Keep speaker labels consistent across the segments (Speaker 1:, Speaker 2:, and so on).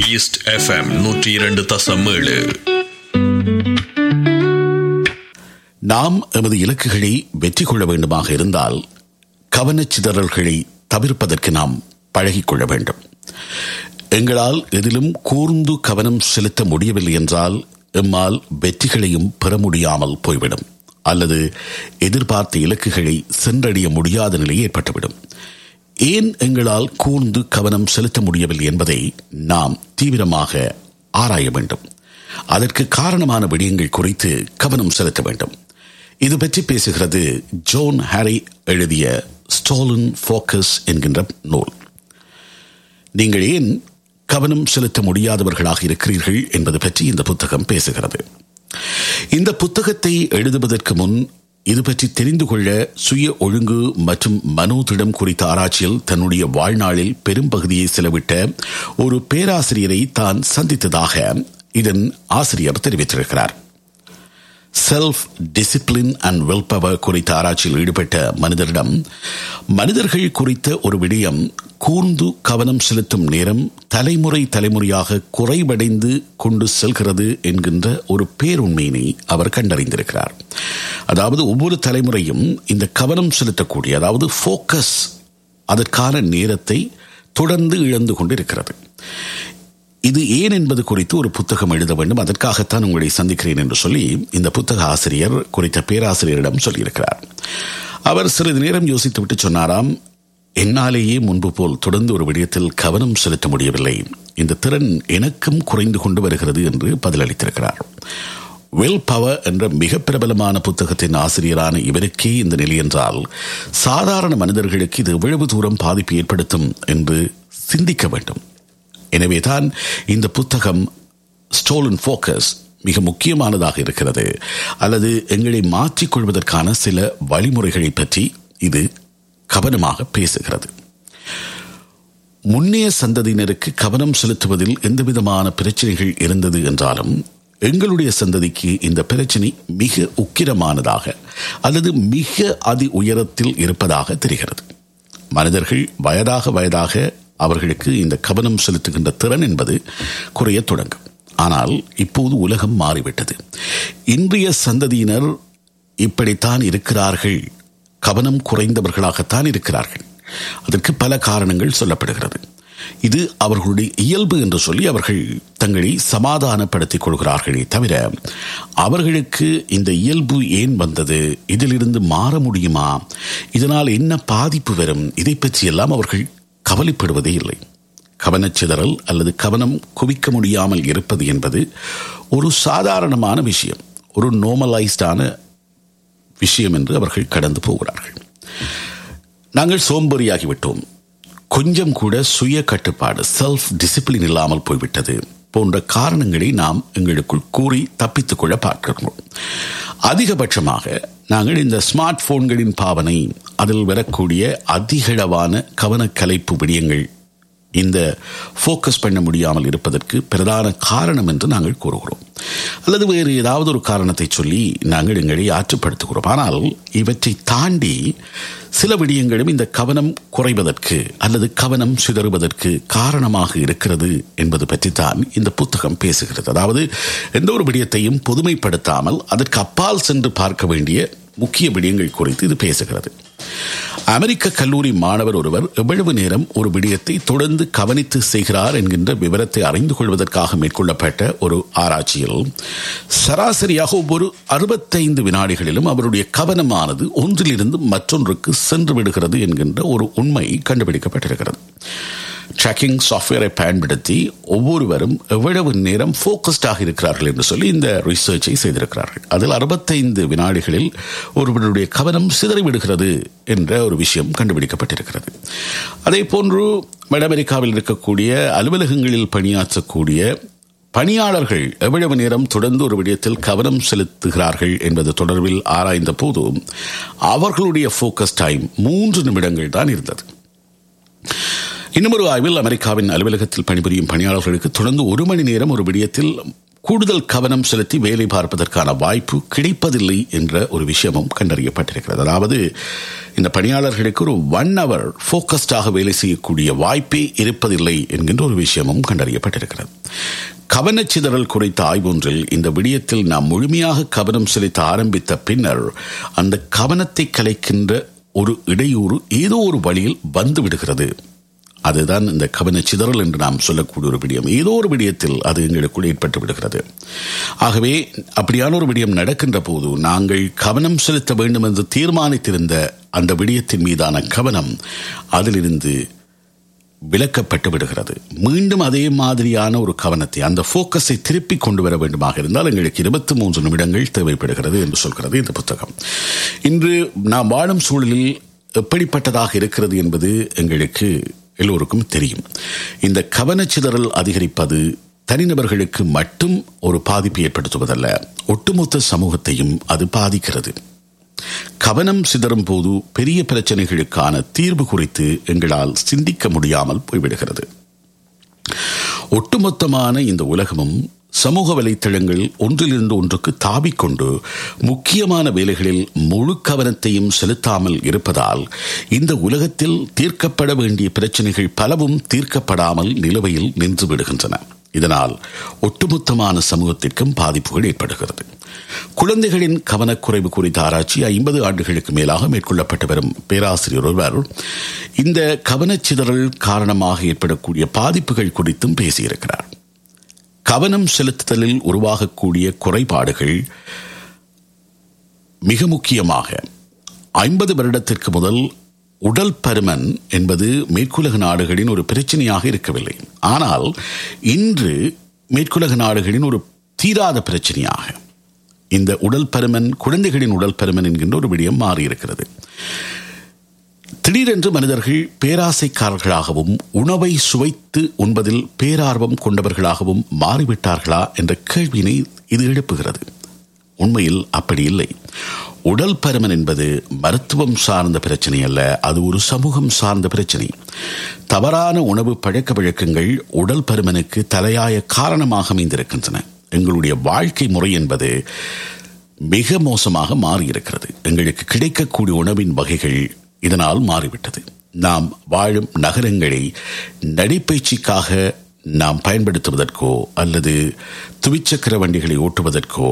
Speaker 1: east FM நூற்றி இரண்டு தசம் ஏழு
Speaker 2: நாம் எமது இலக்குகளை வெற்றி கொள்ள வேண்டுமாக இருந்தால் கவனச்சிதறல்களை தவிர்ப்பதற்கு நாம் பழகிக்கொள்ள வேண்டும் எங்களால் எதிலும் கூர்ந்து கவனம் செலுத்த முடியவில்லை என்றால் எம்மால் வெற்றிகளையும் பெற முடியாமல் போய்விடும் அல்லது எதிர்பார்த்த இலக்குகளை சென்றடைய முடியாத நிலை ஏற்பட்டுவிடும் ஏன் எங்களால் கூர்ந்து கவனம் செலுத்த முடியவில்லை என்பதை நாம் தீவிரமாக ஆராய வேண்டும் அதற்கு காரணமான விடயங்கள் குறித்து கவனம் செலுத்த வேண்டும் இது பற்றி பேசுகிறது ஜோன் ஹாரி எழுதிய ஸ்டோலன் ஃபோக்கஸ் என்கின்ற நூல் நீங்கள் ஏன் கவனம் செலுத்த முடியாதவர்களாக இருக்கிறீர்கள் என்பது பற்றி இந்த புத்தகம் பேசுகிறது இந்த புத்தகத்தை எழுதுவதற்கு முன் இது பற்றி தெரிந்து கொள்ள சுய ஒழுங்கு மற்றும் மனோதிடம் குறித்த ஆராய்ச்சியில் தன்னுடைய வாழ்நாளில் பெரும்பகுதியை செலவிட்ட ஒரு பேராசிரியரை தான் சந்தித்ததாக இதன் ஆசிரியர் தெரிவித்திருக்கிறார் self discipline and willpower குறித்த ஆராய்ச்சியில் ஈடுபட்ட மனிதரிடம் மனிதர்கள் குறித்த ஒரு விடயம் கூர்ந்து கவனம் செலுத்தும் நேரம் தலைமுறை தலைமுறையாக குறைவடைந்து கொண்டு செல்கிறது என்கின்ற ஒரு பேருண்மையினை அவர் கண்டறிந்திருக்கிறார் அதாவது ஒவ்வொரு தலைமுறையும் இந்த கவனம் செலுத்தக்கூடிய அதாவது ஃபோக்கஸ் அதற்கான நேரத்தை தொடர்ந்து இழந்து கொண்டிருக்கிறது இது ஏன் என்பது குறித்து ஒரு புத்தகம் எழுத வேண்டும் அதற்காகத்தான் உங்களை சந்திக்கிறேன் என்று சொல்லி இந்த புத்தக ஆசிரியர் குறித்த பேராசிரியரிடம் சொல்லியிருக்கிறார் அவர் சிறிது நேரம் யோசித்துவிட்டு சொன்னாராம் என்னாலேயே முன்பு போல் தொடர்ந்து ஒரு விடயத்தில் கவனம் செலுத்த முடியவில்லை இந்த திறன் எனக்கும் குறைந்து கொண்டு வருகிறது என்று பதிலளித்திருக்கிறார் வெல் பவர் என்ற மிக பிரபலமான புத்தகத்தின் ஆசிரியரான இவருக்கே இந்த நிலை என்றால் சாதாரண மனிதர்களுக்கு இது எவ்வளவு தூரம் பாதிப்பு ஏற்படுத்தும் என்று சிந்திக்க வேண்டும் எனவேதான் இந்த புத்தகம் ஸ்டோலன் ஃபோக்கஸ் மிக முக்கியமானதாக இருக்கிறது அல்லது எங்களை மாற்றிக்கொள்வதற்கான சில வழிமுறைகளை பற்றி இது கவனமாக பேசுகிறது முன்னைய சந்ததியினருக்கு கவனம் செலுத்துவதில் எந்தவிதமான பிரச்சனைகள் இருந்தது என்றாலும் எங்களுடைய சந்ததிக்கு இந்த பிரச்சனை மிக உக்கிரமானதாக அல்லது மிக அதி உயரத்தில் இருப்பதாக தெரிகிறது மனிதர்கள் வயதாக வயதாக அவர்களுக்கு இந்த கவனம் செலுத்துகின்ற திறன் என்பது குறைய தொடங்கும் ஆனால் இப்போது உலகம் மாறிவிட்டது இன்றைய சந்ததியினர் இப்படித்தான் இருக்கிறார்கள் கவனம் குறைந்தவர்களாகத்தான் இருக்கிறார்கள் அதற்கு பல காரணங்கள் சொல்லப்படுகிறது இது அவர்களுடைய இயல்பு என்று சொல்லி அவர்கள் தங்களை சமாதானப்படுத்திக் கொள்கிறார்களே தவிர அவர்களுக்கு இந்த இயல்பு ஏன் வந்தது இதிலிருந்து மாற முடியுமா இதனால் என்ன பாதிப்பு வரும் இதை பற்றியெல்லாம் அவர்கள் கவலைப்படுவதே இல்லை கவனச்சிதறல் அல்லது கவனம் குவிக்க முடியாமல் இருப்பது என்பது ஒரு சாதாரணமான விஷயம் ஒரு நோமலைஸ்டான விஷயம் என்று அவர்கள் கடந்து போகிறார்கள் நாங்கள் சோம்பேறியாகிவிட்டோம் கொஞ்சம் கூட சுய கட்டுப்பாடு செல்ஃப் டிசிப்ளின் இல்லாமல் போய்விட்டது போன்ற காரணங்களை நாம் எங்களுக்குள் கூறி தப்பித்துக் கொள்ள பார்க்கிறோம் அதிகபட்சமாக நாங்கள் இந்த ஸ்மார்ட் போன்களின் பாவனை அதில் வரக்கூடிய அதிகளவான கவனக்கலைப்பு விடயங்கள் இந்த ஃபோக்கஸ் பண்ண முடியாமல் இருப்பதற்கு பிரதான காரணம் என்று நாங்கள் கூறுகிறோம் அல்லது வேறு ஏதாவது ஒரு காரணத்தை சொல்லி நாங்கள் எங்களை ஆற்றுப்படுத்துகிறோம் ஆனால் இவற்றை தாண்டி சில விடயங்களும் இந்த கவனம் குறைவதற்கு அல்லது கவனம் சிதறுவதற்கு காரணமாக இருக்கிறது என்பது பற்றித்தான் இந்த புத்தகம் பேசுகிறது அதாவது எந்த ஒரு விடயத்தையும் பொதுமைப்படுத்தாமல் அதற்கு அப்பால் சென்று பார்க்க வேண்டிய முக்கிய விடயங்கள் குறித்து இது பேசுகிறது அமெரிக்க கல்லூரி மாணவர் ஒருவர் எவ்வளவு நேரம் ஒரு விடயத்தை தொடர்ந்து கவனித்து செய்கிறார் என்கின்ற விவரத்தை அறிந்து கொள்வதற்காக மேற்கொள்ளப்பட்ட ஒரு ஆராய்ச்சியில் சராசரியாக ஒவ்வொரு அறுபத்தைந்து வினாடிகளிலும் அவருடைய கவனமானது ஒன்றிலிருந்து மற்றொன்றுக்கு சென்று விடுகிறது என்கின்ற ஒரு உண்மை கண்டுபிடிக்கப்பட்டிருக்கிறது ட்ராக்கிங் சாஃப்ட்வேரை பயன்படுத்தி ஒவ்வொருவரும் எவ்வளவு நேரம் ஃபோக்கஸ்டாக இருக்கிறார்கள் என்று சொல்லி இந்த ரிசர்ச்சை செய்திருக்கிறார்கள் அதில் அறுபத்தைந்து வினாடிகளில் ஒருவருடைய கவனம் சிதறிவிடுகிறது என்ற ஒரு விஷயம் கண்டுபிடிக்கப்பட்டிருக்கிறது அதே போன்று வட அமெரிக்காவில் இருக்கக்கூடிய அலுவலகங்களில் பணியாற்றக்கூடிய பணியாளர்கள் எவ்வளவு நேரம் தொடர்ந்து ஒரு விடயத்தில் கவனம் செலுத்துகிறார்கள் என்பது தொடர்பில் ஆராய்ந்த போது அவர்களுடைய ஃபோக்கஸ் டைம் மூன்று நிமிடங்கள் தான் இருந்தது இன்னும் ஒரு ஆய்வில் அமெரிக்காவின் அலுவலகத்தில் பணிபுரியும் பணியாளர்களுக்கு தொடர்ந்து ஒரு மணி நேரம் ஒரு விடயத்தில் கூடுதல் கவனம் செலுத்தி வேலை பார்ப்பதற்கான வாய்ப்பு கிடைப்பதில்லை என்ற ஒரு விஷயமும் கண்டறியப்பட்டிருக்கிறது அதாவது இந்த பணியாளர்களுக்கு ஒரு ஒன் அவர் ஃபோக்கஸ்டாக வேலை செய்யக்கூடிய வாய்ப்பே இருப்பதில்லை என்கின்ற ஒரு விஷயமும் கண்டறியப்பட்டிருக்கிறது கவனச்சிதறல் குறித்த ஆய்வொன்றில் இந்த விடயத்தில் நாம் முழுமையாக கவனம் செலுத்த ஆரம்பித்த பின்னர் அந்த கவனத்தை கலைக்கின்ற ஒரு இடையூறு ஏதோ ஒரு வழியில் வந்து விடுகிறது அதுதான் இந்த கவன சிதறல் என்று நாம் சொல்லக்கூடிய ஒரு விடயம் ஏதோ ஒரு விடயத்தில் அது எங்களுக்குள் ஏற்பட்டு விடுகிறது ஆகவே அப்படியான ஒரு விடயம் நடக்கின்ற போது நாங்கள் கவனம் செலுத்த வேண்டும் என்று தீர்மானித்திருந்த அந்த விடயத்தின் மீதான கவனம் அதிலிருந்து விலக்கப்பட்டு விடுகிறது மீண்டும் அதே மாதிரியான ஒரு கவனத்தை அந்த போக்கஸை திருப்பி கொண்டு வர வேண்டுமாக இருந்தால் எங்களுக்கு இருபத்தி மூன்று நிமிடங்கள் தேவைப்படுகிறது என்று சொல்கிறது இந்த புத்தகம் இன்று நாம் வாழும் சூழலில் எப்படிப்பட்டதாக இருக்கிறது என்பது எங்களுக்கு எல்லோருக்கும் தெரியும் இந்த கவனச்சிதறல் அதிகரிப்பது தனிநபர்களுக்கு மட்டும் ஒரு பாதிப்பு ஏற்படுத்துவதல்ல ஒட்டுமொத்த சமூகத்தையும் அது பாதிக்கிறது கவனம் சிதறும் போது பெரிய பிரச்சனைகளுக்கான தீர்வு குறித்து எங்களால் சிந்திக்க முடியாமல் போய்விடுகிறது ஒட்டுமொத்தமான இந்த உலகமும் சமூக வலைத்தளங்கள் ஒன்றிலிருந்து ஒன்றுக்கு தாவிக்கொண்டு முக்கியமான வேலைகளில் முழு கவனத்தையும் செலுத்தாமல் இருப்பதால் இந்த உலகத்தில் தீர்க்கப்பட வேண்டிய பிரச்சனைகள் பலவும் தீர்க்கப்படாமல் நிலுவையில் நின்று விடுகின்றன இதனால் ஒட்டுமொத்தமான சமூகத்திற்கும் பாதிப்புகள் ஏற்படுகிறது குழந்தைகளின் கவனக்குறைவு குறித்த ஆராய்ச்சி ஐம்பது ஆண்டுகளுக்கு மேலாக மேற்கொள்ளப்பட்டு வரும் பேராசிரியர் ஒருவர் இந்த கவனச்சிதறல் காரணமாக ஏற்படக்கூடிய பாதிப்புகள் குறித்தும் பேசியிருக்கிறார் கவனம் செலுத்துதலில் உருவாகக்கூடிய குறைபாடுகள் மிக முக்கியமாக ஐம்பது வருடத்திற்கு முதல் உடல் பருமன் என்பது மேற்குலக நாடுகளின் ஒரு பிரச்சனையாக இருக்கவில்லை ஆனால் இன்று மேற்குலக நாடுகளின் ஒரு தீராத பிரச்சனையாக இந்த உடல் பருமன் குழந்தைகளின் உடல் பருமன் என்கின்ற ஒரு விடயம் மாறியிருக்கிறது திடீரென்று மனிதர்கள் பேராசைக்காரர்களாகவும் உணவை சுவைத்து உண்பதில் பேரார்வம் கொண்டவர்களாகவும் மாறிவிட்டார்களா என்ற கேள்வியினை இது எழுப்புகிறது உண்மையில் அப்படி இல்லை உடல் பருமன் என்பது மருத்துவம் சார்ந்த பிரச்சனை அல்ல அது ஒரு சமூகம் சார்ந்த பிரச்சனை தவறான உணவு பழக்க வழக்கங்கள் உடல் பருமனுக்கு தலையாய காரணமாக அமைந்திருக்கின்றன எங்களுடைய வாழ்க்கை முறை என்பது மிக மோசமாக மாறியிருக்கிறது எங்களுக்கு கிடைக்கக்கூடிய உணவின் வகைகள் இதனால் மாறிவிட்டது நாம் வாழும் நகரங்களை நடைப்பயிற்சிக்காக நாம் பயன்படுத்துவதற்கோ அல்லது துவிச்சக்கர வண்டிகளை ஓட்டுவதற்கோ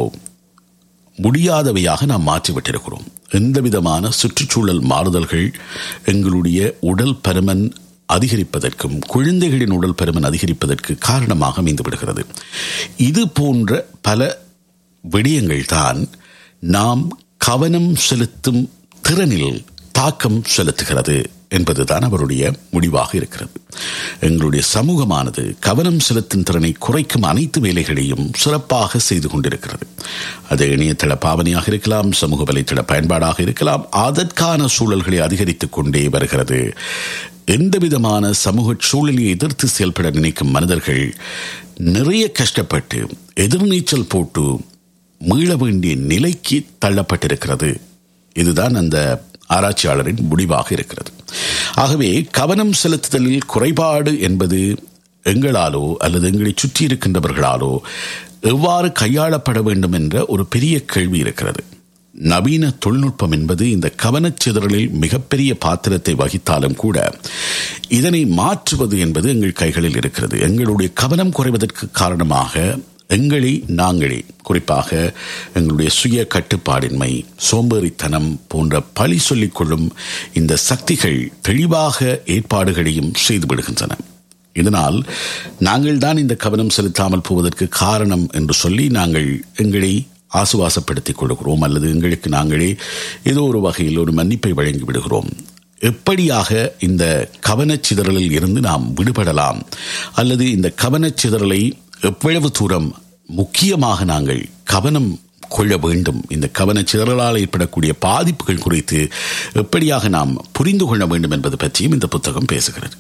Speaker 2: முடியாதவையாக நாம் மாற்றிவிட்டிருக்கிறோம் எந்த விதமான சுற்றுச்சூழல் மாறுதல்கள் எங்களுடைய உடல் பருமன் அதிகரிப்பதற்கும் குழந்தைகளின் உடல் பருமன் அதிகரிப்பதற்கு காரணமாக அமைந்து விடுகிறது இது போன்ற பல விடயங்கள் தான் நாம் கவனம் செலுத்தும் திறனில் தாக்கம் செலுத்துகிறது என்பதுதான் அவருடைய முடிவாக இருக்கிறது எங்களுடைய சமூகமானது கவனம் செலுத்தும் திறனை குறைக்கும் அனைத்து வேலைகளையும் சிறப்பாக செய்து கொண்டிருக்கிறது அது இணையதள பாவனையாக இருக்கலாம் சமூக வலைத்தள பயன்பாடாக இருக்கலாம் அதற்கான சூழல்களை அதிகரித்துக் கொண்டே வருகிறது எந்த விதமான சமூக சூழலை எதிர்த்து செயல்பட நினைக்கும் மனிதர்கள் நிறைய கஷ்டப்பட்டு எதிர்நீச்சல் போட்டு மீள வேண்டிய நிலைக்கு தள்ளப்பட்டிருக்கிறது இதுதான் அந்த ஆராய்ச்சியாளரின் முடிவாக இருக்கிறது ஆகவே கவனம் செலுத்துதலில் குறைபாடு என்பது எங்களாலோ அல்லது எங்களை சுற்றி இருக்கின்றவர்களாலோ எவ்வாறு கையாளப்பட வேண்டும் என்ற ஒரு பெரிய கேள்வி இருக்கிறது நவீன தொழில்நுட்பம் என்பது இந்த கவனச்சிதறலில் மிகப்பெரிய பாத்திரத்தை வகித்தாலும் கூட இதனை மாற்றுவது என்பது எங்கள் கைகளில் இருக்கிறது எங்களுடைய கவனம் குறைவதற்கு காரணமாக எங்களை நாங்களே குறிப்பாக எங்களுடைய சுய கட்டுப்பாடின்மை சோம்பேறித்தனம் போன்ற பழி சொல்லிக் கொள்ளும் இந்த சக்திகள் தெளிவாக ஏற்பாடுகளையும் செய்துவிடுகின்றன இதனால் நாங்கள் தான் இந்த கவனம் செலுத்தாமல் போவதற்கு காரணம் என்று சொல்லி நாங்கள் எங்களை ஆசுவாசப்படுத்திக் கொள்கிறோம் அல்லது எங்களுக்கு நாங்களே ஏதோ ஒரு வகையில் ஒரு மன்னிப்பை வழங்கி விடுகிறோம் எப்படியாக இந்த கவனச்சிதறலில் இருந்து நாம் விடுபடலாம் அல்லது இந்த கவனச்சிதறலை எவ்வளவு தூரம் முக்கியமாக நாங்கள் கவனம் கொள்ள வேண்டும் இந்த கவனச்சிதறலால் ஏற்படக்கூடிய பாதிப்புகள் குறித்து எப்படியாக நாம் புரிந்து கொள்ள வேண்டும் என்பது பற்றியும் இந்த புத்தகம் பேசுகிறது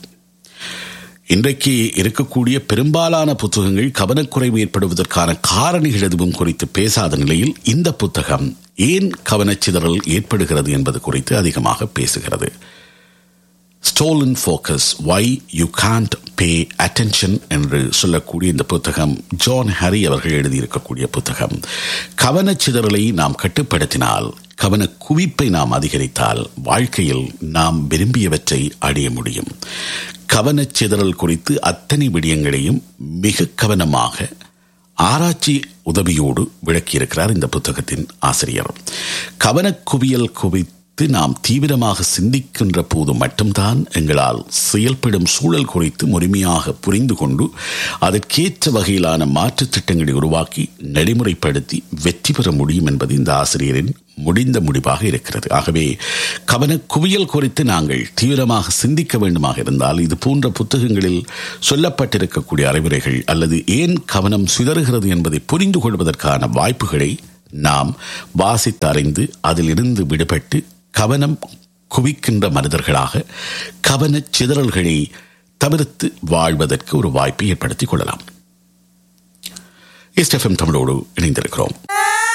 Speaker 2: இன்றைக்கு இருக்கக்கூடிய பெரும்பாலான புத்தகங்கள் கவனக்குறைவு ஏற்படுவதற்கான காரணிகள் எதுவும் குறித்து பேசாத நிலையில் இந்த புத்தகம் ஏன் கவனச்சிதறல் ஏற்படுகிறது என்பது குறித்து அதிகமாக பேசுகிறது stolen focus why you can't pay attention என்று சொல்லக்கூடிய இந்த புத்தகம் ஜான் ஹரி அவர்கள் எழுதியிருக்கக்கூடிய புத்தகம் கவனச்சிதறலை நாம் கட்டுப்படுத்தினால் கவன குவிப்பை நாம் அதிகரித்தால் வாழ்க்கையில் நாம் விரும்பியவற்றை அடைய முடியும் கவனச்சிதறல் குறித்து அத்தனை விடயங்களையும் மிக கவனமாக ஆராய்ச்சி உதவியோடு விளக்கியிருக்கிறார் இந்த புத்தகத்தின் ஆசிரியர் கவனக்குவியல் குவித்து நாம் தீவிரமாக சிந்திக்கின்ற போது மட்டும்தான் எங்களால் செயல்படும் சூழல் குறித்து முழுமையாக புரிந்து கொண்டு அதற்கேற்ற வகையிலான மாற்றுத் திட்டங்களை உருவாக்கி நடைமுறைப்படுத்தி வெற்றி பெற முடியும் என்பது இந்த ஆசிரியரின் முடிந்த முடிவாக இருக்கிறது ஆகவே கவனக்குவியல் குறித்து நாங்கள் தீவிரமாக சிந்திக்க வேண்டுமாக இருந்தால் இது போன்ற புத்தகங்களில் சொல்லப்பட்டிருக்கக்கூடிய அறிவுரைகள் அல்லது ஏன் கவனம் சிதறுகிறது என்பதை புரிந்து கொள்வதற்கான வாய்ப்புகளை நாம் வாசித்து அறிந்து அதிலிருந்து விடுபட்டு கவனம் குவிக்கின்ற மனிதர்களாக கவன சிதறல்களை தவிர்த்து வாழ்வதற்கு ஒரு வாய்ப்பை ஏற்படுத்திக் கொள்ளலாம் எஸ்எஃப்எம் தமிழோடு இணைந்திருக்கிறோம்